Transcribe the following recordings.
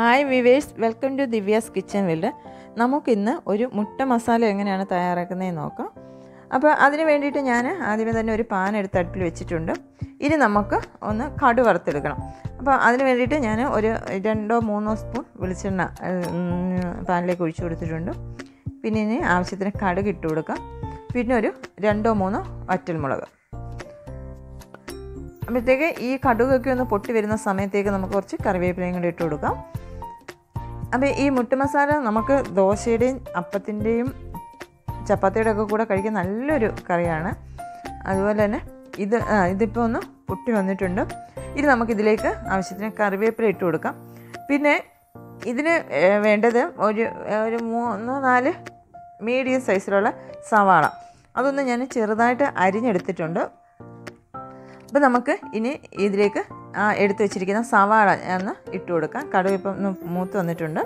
Hi viewers welcome to Divya's kitchen world നമുക്കിന്ന് ഒരു മുട്ട മസാല എങ്ങനെയാണ് തയ്യാറാക്കുന്നതെന്ന് നോക്കാം അപ്പോൾ അതിന് വേണ്ടിയിട്ട് ഞാൻ ആദ്യമേ തന്നെ ഒരു പാൻ എടുത്ത് അടുപ്പിൽ വെച്ചിട്ടുണ്ട് ഇനി നമുക്ക് ഒന്ന് കടു വറുത്തെടുക്കണം അപ്പോൾ അതിന് വേണ്ടിയിട്ട് ഞാൻ ഒരു രണ്ടോ മൂന്നോ സ്പൂൺ വെളിച്ചെണ്ണ ഉം, പാനിലേക്ക് ഒഴിച്ചു കൊടുത്തിട്ടുണ്ട് പിന്നെ ഇനി ആവശ്യത്തിന് കടുക് ഇട്ട് കൊടുക്കാം പിന്നെ ഒരു രണ്ടോ മൂന്നോ വറ്റൽമുളക് അപ്പോഴത്തേക്ക് ഈ കടുകൊക്കെ ഒന്ന് പൊട്ടി വരുന്ന സമയത്തേക്ക് നമുക്ക് കുറച്ച് കറിവേപ്പിലയും കൂടി ഇട്ട് കൊടുക്കാം അപ്പോൾ ഈ മുട്ട മസാല നമുക്ക് ദോശയുടെയും അപ്പത്തിൻ്റെയും ചപ്പാത്തിയുടെ ഒക്കെ കൂടെ കഴിക്കാൻ നല്ലൊരു കറിയാണ് അതുപോലെ തന്നെ ഇത് ആ, ഇതിപ്പോൾ ഒന്ന് പൊട്ടി വന്നിട്ടുണ്ട് ഇനി നമുക്കിതിലേക്ക് ആവശ്യത്തിന് കറിവേപ്പില ഇട്ട് കൊടുക്കാം പിന്നെ ഇതിന് ഏ, വേണ്ടത് ഒരു ഒരു മൂന്ന് നാല് മീഡിയം സൈസിലുള്ള സവാള അതൊന്ന് ഞാൻ ചെറുതായിട്ട് അരിഞ്ഞെടുത്തിട്ടുണ്ട് അപ്പോൾ നമുക്ക് ഇനി ഇതിലേക്ക് ആ എടുത്തു വെച്ചിരിക്കുന്ന സവാള ഒന്ന് ഇട്ട് കൊടുക്കാം കടുക് ഇപ്പം ഒന്ന് മൂത്ത് വന്നിട്ടുണ്ട്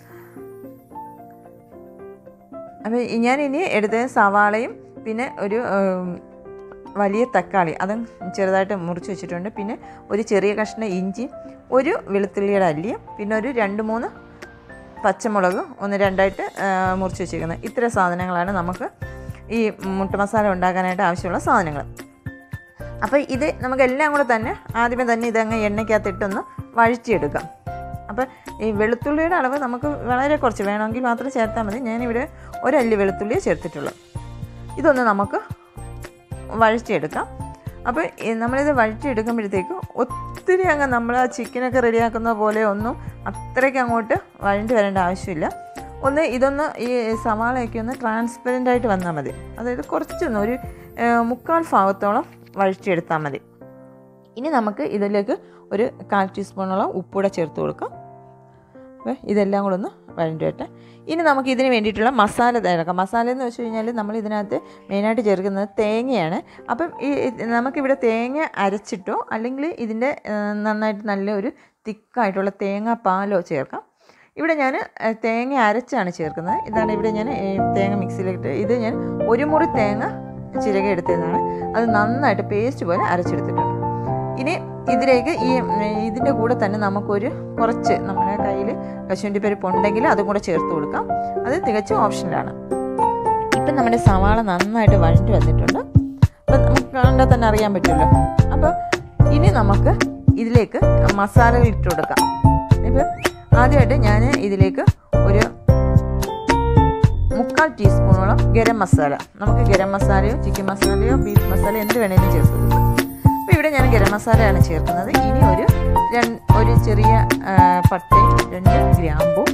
അപ്പോൾ ഞാൻ ഇനി എടുത്ത സവാളയും പിന്നെ ഒരു ഉം, വലിയ തക്കാളി അതും ചെറുതായിട്ട് മുറിച്ച് വെച്ചിട്ടുണ്ട് പിന്നെ ഒരു ചെറിയ കഷ്ണം ഇഞ്ചി ഒരു വെളുത്തുള്ളിയുടെ അല്ലിയും പിന്നെ ഒരു രണ്ട് മൂന്ന് പച്ചമുളക് ഒന്ന് രണ്ടായിട്ട് ആ, മുറിച്ച് വെച്ചിരിക്കുന്നത് ഇത്ര സാധനങ്ങളാണ് നമുക്ക് ഈ മുട്ട മസാല ഉണ്ടാക്കാനായിട്ട് ആവശ്യമുള്ള സാധനങ്ങൾ അപ്പോൾ ഇത് നമുക്കെല്ലാം കൂടെ തന്നെ ആദ്യമേ തന്നെ ഇതങ്ങ് എണ്ണയ്ക്കകത്തിട്ടൊന്ന് വഴറ്റിയെടുക്കാം അപ്പോൾ ഈ വെളുത്തുള്ളിയുടെ അളവ് നമുക്ക് വളരെ കുറച്ച് വേണമെങ്കിൽ മാത്രം ചേർത്താൽ മതി ഞാനിവിടെ ഒരല്ലി വെളുത്തുള്ളിയെ ചേർത്തിട്ടുള്ളൂ ഇതൊന്ന് നമുക്ക് വഴറ്റിയെടുക്കാം അപ്പോൾ ഈ നമ്മളിത് വഴറ്റിയെടുക്കുമ്പോഴത്തേക്ക് ഒത്തിരി അങ്ങ് നമ്മൾ ആ ചിക്കനൊക്കെ റെഡിയാക്കുന്ന പോലെ ഒന്നും അത്രയ്ക്ക് അങ്ങോട്ട് വഴണ്ടി വരേണ്ട ആവശ്യമില്ല ഒന്ന് ഇതൊന്ന് ഈ സവാളയൊക്കെ ഒന്ന് ട്രാൻസ്പെറൻ്റ് ആയിട്ട് വന്നാൽ മതി അതായത് കുറച്ചൊന്ന് ഒരു ആ, മുക്കാൽ ഭാഗത്തോളം വഴറ്റിയെടുത്താൽ മതി ഇനി നമുക്ക് ഇതിലേക്ക് ഒരു കാൽ ടീസ്പൂണോളം ഉപ്പൂടെ ചേർത്ത് കൊടുക്കാം അപ്പോൾ ഇതെല്ലാം കൂടെ ഒന്ന് വഴണ്ടി വരട്ടെ ഇനി നമുക്ക് ഇതിന് വേണ്ടിയിട്ടുള്ള മസാല തയ്യാറാക്കാം മസാല എന്ന് വെച്ച് കഴിഞ്ഞാൽ നമ്മൾ ഇതിനകത്ത് മെയിനായിട്ട് ചേർക്കുന്നത് തേങ്ങയാണ് അപ്പം ഈ ഇത് നമുക്കിവിടെ തേങ്ങ അരച്ചിട്ടോ അല്ലെങ്കിൽ ഇതിൻ്റെ ആ, നന്നായിട്ട് നല്ല ഒരു തിക്കായിട്ടുള്ള തേങ്ങ പാലോ ചേർക്കാം ഇവിടെ ഞാൻ തേങ്ങ അരച്ചാണ് ചേർക്കുന്നത് ഇതാണ് ഇവിടെ ഞാൻ ഈ തേങ്ങ മിക്സിയിലിട്ട് ഇത് ഞാൻ ഒരു മുറി തേങ്ങ ചിരക എടുത്തതാണ് അത് നന്നായിട്ട് പേസ്റ്റ് പോലെ അരച്ചെടുത്തിട്ടുണ്ട് ഇനി ഇതിലേക്ക് ഈ ഉം, ഇതിൻ്റെ കൂടെ തന്നെ നമുക്കൊരു കുറച്ച് നമ്മുടെ കയ്യിൽ കശുവണ്ടി പരിപ്പ് ഉണ്ടെങ്കിൽ അതും കൂടെ ചേർത്ത് കൊടുക്കാം അത് തികച്ചും ഓപ്ഷനിലാണ് ഇപ്പം നമ്മുടെ സവാള നന്നായിട്ട് വഴണ്ടി വന്നിട്ടുണ്ട് അപ്പം നമുക്ക് കണ്ടാൽ തന്നെ അറിയാൻ പറ്റുമല്ലോ അപ്പോൾ ഇനി നമുക്ക് ഇതിലേക്ക് മസാലകൾ ഇട്ട് കൊടുക്കാം ഇപ്പം ആദ്യമായിട്ട് ഞാൻ ഇതിലേക്ക് ഒരു മുക്കാൽ ടീസ്പൂണോളം ഗരം മസാല നമുക്ക് ഗരം മസാലയോ ചിക്കൻ മസാലയോ ബീഫ് മസാല എന്ത് വേണേലും ചേർത്ത് കൊടുക്കാം അപ്പോൾ ഇവിടെ ഞാൻ ഗരം മസാലയാണ് ചേർക്കുന്നത് ഇനി ഒരു രണ്ട് ഒരു ചെറിയ ആ, പട്ടയും രണ്ട് ഗ്രാമ്പും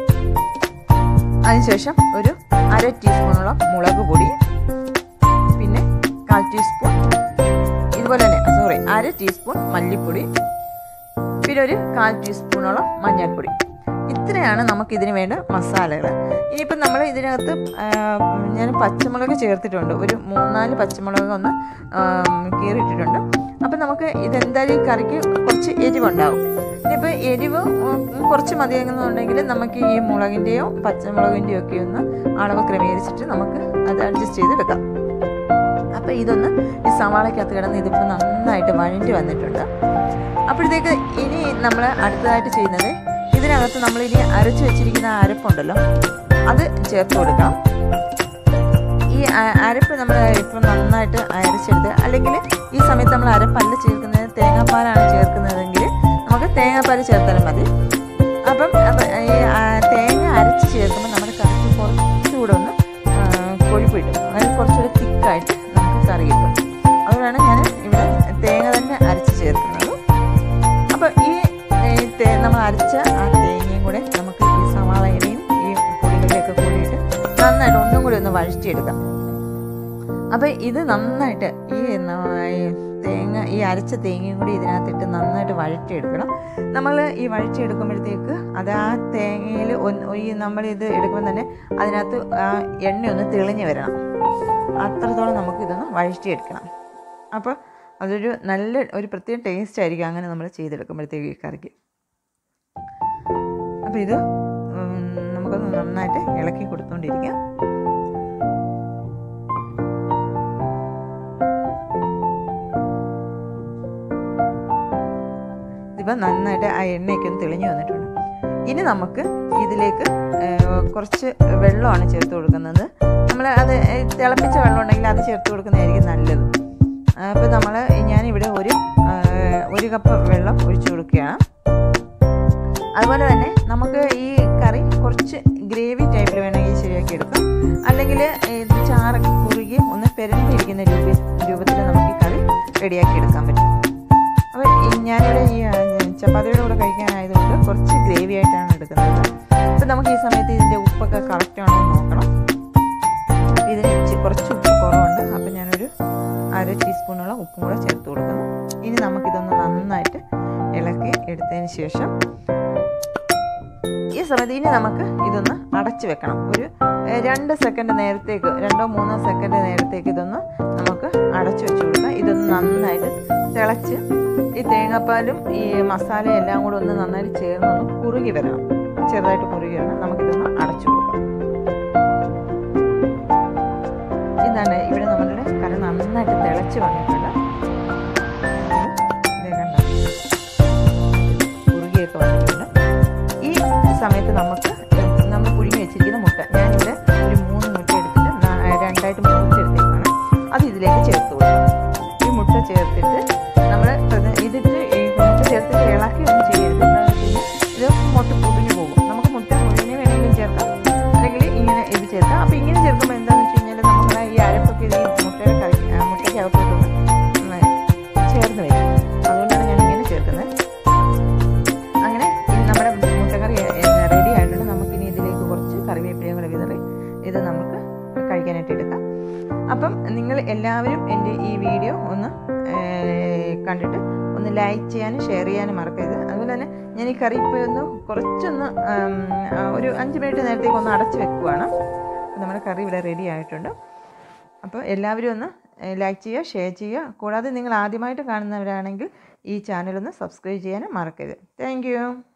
അതിനുശേഷം ഒരു അര ടീസ്പൂണോളം മുളക് പൊടി പിന്നെ കാൽ ടീസ്പൂൺ ഇതുപോലെ തന്നെ സോറി അര ടീസ്പൂൺ മല്ലിപ്പൊടി പിന്നെ ഒരു കാൽ ടീസ്പൂണോളം മഞ്ഞൾപ്പൊടി ഇത്രയാണ് നമുക്ക് ഇതിന് വേണ്ട മസാലകൾ ഇനിയിപ്പം നമ്മൾ ഇതിനകത്ത് ആ, ഞാൻ പച്ചമുളക് ചേർത്തിട്ടുണ്ട് ഒരു മൂന്നാല് പച്ചമുളക് ഒന്ന് ആ, കീറിയിട്ടിട്ടുണ്ട് അപ്പം നമുക്ക് ഇതെന്തായാലും ഈ കറിക്ക് കുറച്ച് എരിവുണ്ടാവും ഇനിയിപ്പോൾ എരിവ് ഉം, കുറച്ച് മതിയെന്നുണ്ടെങ്കിൽ നമുക്ക് ഈ മുളകിൻ്റെയോ പച്ചമുളകിൻ്റെയോ ഒക്കെ ഒന്ന് അളവ് ക്രമീകരിച്ചിട്ട് നമുക്ക് അത് അഡ്ജസ്റ്റ് ചെയ്ത് വെക്കാം അപ്പോൾ ഇതൊന്ന് ഈ സവാളയ്ക്കകത്ത് കിടന്ന് ഇതിപ്പോൾ നന്നായിട്ട് വഴണ്ടി വന്നിട്ടുണ്ട് അപ്പോഴത്തേക്ക് ഇനി നമ്മൾ അടുത്തതായിട്ട് ചെയ്യുന്നത് ഇതിനകത്ത് നമ്മൾ ഇനി അരച്ചു വെച്ചിരിക്കുന്ന ആ അരപ്പുണ്ടല്ലോ അത് ചേർത്ത് കൊടുക്കാം ഈ അ- അരപ്പ് നമ്മൾ ഇപ്പം നന്നായിട്ട് അരച്ചെടുത്ത് അല്ലെങ്കിൽ ഈ സമയത്ത് നമ്മൾ അരപ്പല്ല ചേർക്കുന്നത് തേങ്ങാപ്പാലാണ് ചേർക്കുന്നതെങ്കിൽ നമുക്ക് തേങ്ങാപ്പാൽ ചേർത്താലും മതി അപ്പം അപ്പം ഈ ആ, തേങ്ങ അരച്ച് ചേർക്കുമ്പോൾ നമ്മുടെ കറിക്ക് കുറച്ചുകൂടെ ഒന്ന് ആ, കൊഴുപ്പ് കിട്ടും അതായത് കുറച്ചുകൂടെ തിക്കായിട്ട് നമുക്ക് കറി കിട്ടും അതുകൊണ്ടാണ് ഞാൻ ഇവിടെ തേങ്ങ തന്നെ അരച്ച് ചേർക്കുന്നത് അപ്പോൾ ഈ ഈ തേ നമ്മൾ അരച്ച ആ തേങ്ങയും കൂടെ നമുക്ക് ഈ സവാളയുടെയും ഈ പൊടികളിലൊക്കെ കൂടിയിട്ട് നന്നായിട്ട് ഒന്നും കൂടി ഒന്ന് വഴറ്റിയെടുക്കാം അപ്പോൾ ഇത് നന്നായിട്ട് ഈ ന- ഈ തേങ്ങ ഈ അരച്ച തേങ്ങയും കൂടി ഇതിനകത്തിട്ട് നന്നായിട്ട് വഴറ്റിയെടുക്കണം നമ്മൾ ഈ വഴറ്റിയെടുക്കുമ്പോഴത്തേക്ക് അത് ആ തേങ്ങയിൽ ഒന്ന് ഈ നമ്മൾ ഇത് എടുക്കുമ്പോൾ തന്നെ അതിനകത്ത് ആ എണ്ണ ഒന്ന് തെളിഞ്ഞ് വരണം അത്രത്തോളം നമുക്ക് ഇതൊന്ന് വഴറ്റിയെടുക്കണം അപ്പോൾ അതൊരു നല്ല ഒരു പ്രത്യേക ടേസ്റ്റ് ആയിരിക്കും അങ്ങനെ നമ്മൾ ചെയ്തെടുക്കുമ്പോഴത്തേക്ക് ഈ കറിക്ക് അപ്പോൾ ഇത് ഉം, നമുക്കൊന്ന് നന്നായിട്ട് ഇളക്കി കൊടുത്തുകൊണ്ടിരിക്കാം ഇതിപ്പോൾ നന്നായിട്ട് ആ എണ്ണയൊക്കെ ഒന്ന് തെളിഞ്ഞു വന്നിട്ടുണ്ട് ഇനി നമുക്ക് ഇതിലേക്ക് ഏഹ്, കുറച്ച് വെള്ളമാണ് ചേർത്ത് കൊടുക്കുന്നത് നമ്മൾ അത് തിളപ്പിച്ച വെള്ളം ഉണ്ടെങ്കിൽ അത് ചേർത്ത് കൊടുക്കുന്നതായിരിക്കും നല്ലത് അപ്പോൾ നമ്മൾ ഞാനിവിടെ ഒരു ഏഹ്, ഒരു കപ്പ് വെള്ളം ഒഴിച്ചു കൊടുക്കുകയാണ് അതുപോലെ തന്നെ നമുക്ക് ഈ കറി കുറച്ച് ഗ്രേവി ടൈപ്പിൽ വേണമെങ്കിൽ ശരിയാക്കി എടുക്കാം അല്ലെങ്കിൽ ഇത് ചാറൊക്കെ കുറുകി ഒന്ന് പെരണ്ടിരിക്കുന്ന രൂപ രൂപത്തിൽ നമുക്ക് ഈ കറി റെഡിയാക്കി എടുക്കാൻ പറ്റും അപ്പോൾ ഈ ഞാനിവിടെ ഈ ആ, ചപ്പാത്തിയുടെ കൂടെ കഴിക്കാനായതുകൊണ്ട് കുറച്ച് ഗ്രേവി ആയിട്ടാണ് എടുക്കുന്നത് അപ്പോൾ നമുക്ക് ഈ സമയത്ത് ഇതിൻ്റെ ഉപ്പൊക്കെ കറക്റ്റ് ആണോ എന്ന് നോക്കണം ഇതിന് ഇച്ചി- കുറച്ച് ഉപ്പ് കുറവുണ്ട് അപ്പോൾ ഞാനൊരു അര ടീസ്പൂണോളം ഉപ്പും കൂടെ ചേർത്ത് കൊടുക്കുന്നു ഇനി നമുക്കിതൊന്ന് നന്നായിട്ട് ഇളക്കി എടുത്തതിന് ശേഷം ഈ സമയത്ത് ഇനി നമുക്ക് ഇതൊന്ന് അടച്ചു വെക്കണം ഒരു ഏഹ്, രണ്ട് സെക്കൻഡ് നേരത്തേക്ക് രണ്ടോ മൂന്നോ സെക്കൻഡ് നേരത്തേക്ക് ഇതൊന്ന് നമുക്ക് അടച്ചു വെച്ച് കൊടുക്കാം ഇതൊന്ന് നന്നായിട്ട് തിളച്ച് ഈ തേങ്ങാപ്പാലും ഈ മസാലയും എല്ലാം കൂടെ ഒന്ന് നന്നായിട്ട് ചേർന്ന് ഒന്ന് കുറുകി വരണം ചെറുതായിട്ട് കുറുകി വരണം നമുക്കിതൊന്ന് അടച്ചു കൊടുക്കാം ഇതാണ് ഇവിടെ നമ്മളുടെ കറി നന്നായിട്ട് തിളച്ച് വന്നിട്ടുണ്ട് ദേ കണ്ടോ? കുറുകിയൊക്കെ വന്നിട്ടുണ്ട് ഈ സമയത്ത് നമുക്ക് നമ്മൾ പുഴുങ്ങി വെച്ചിരിക്കുന്ന മുട്ട ഞാനിവിടെ ഒരു മൂന്ന് മുട്ട എടുത്തിട്ട് നാ- രണ്ടായിട്ട് മുറിച്ചെടുത്തേക്കാണ് അത് ഇതിലേക്ക് ചേർത്ത് കൊടുക്കും ഈ മുട്ട ചേർത്തിട്ട് നമ്മൾ ഇതിട്ട് ഈ മുട്ട ചേർത്തിട്ട് ഇളക്കി ഒന്നും ചെയ്യരുത് എന്താണെന്ന് വെച്ച് കഴിഞ്ഞാൽ ഇത് മുട്ട പൊടിഞ്ഞു പോകും നമുക്ക് മുട്ട മുഴുവനെ വേണമെങ്കിലും ചേർക്കാം അല്ലെങ്കിൽ ഇങ്ങനെ ഇത് ചേർക്കാം അപ്പോൾ ഇങ്ങനെ ചേർക്കുമ്പോൾ എന്താണെന്ന് വെച്ച് കഴിഞ്ഞാൽ നമ്മുടെ ഈ അരപ്പൊക്കെ ഇത് ഈ മുട്ടയുടെ കറി ആ, മുട്ടയ്ക്കകത്തോട്ടൊന്ന് ഉം, ചേർന്ന് വരും അതുകൊണ്ടാണ് ഞാൻ ഇങ്ങനെ ചേർക്കുന്നത് അങ്ങനെ ഇനി നമ്മുടെ മുട്ടക്കറി റെഡി ആയിട്ടുണ്ട് നമുക്കിനി ഇതിലേക്ക് കുറച്ച് കറിവേപ്പിലയും കൂടെ വിതറി ഇത് നമുക്ക് കഴിക്കാനായിട്ട് എടുക്കാം അപ്പം നിങ്ങൾ എല്ലാവരും എൻ്റെ ഈ വീഡിയോ ഒന്ന് ഏർ, കണ്ടിട്ട് ഒന്ന് ലൈക്ക് ചെയ്യാനും ഷെയർ ചെയ്യാനും മറക്കരുത് അതുപോലെ തന്നെ ഞാൻ ഈ കറി ഇപ്പോൾ ഒന്ന് കുറച്ചൊന്ന് ഉം, ആ, ഒരു അഞ്ച് മിനിറ്റ് നേരത്തേക്ക് ഒന്ന് അടച്ച് വെക്കുവാണ് അപ്പോൾ നമ്മുടെ കറി ഇവിടെ റെഡി ആയിട്ടുണ്ട് അപ്പോൾ എല്ലാവരും ഒന്ന് ലൈക്ക് ചെയ്യുക ഷെയർ ചെയ്യുക കൂടാതെ നിങ്ങൾ ആദ്യമായിട്ട് കാണുന്നവരാണെങ്കിൽ ഈ ചാനലൊന്ന് സബ്സ്ക്രൈബ് ചെയ്യാനും മറക്കരുത് താങ്ക്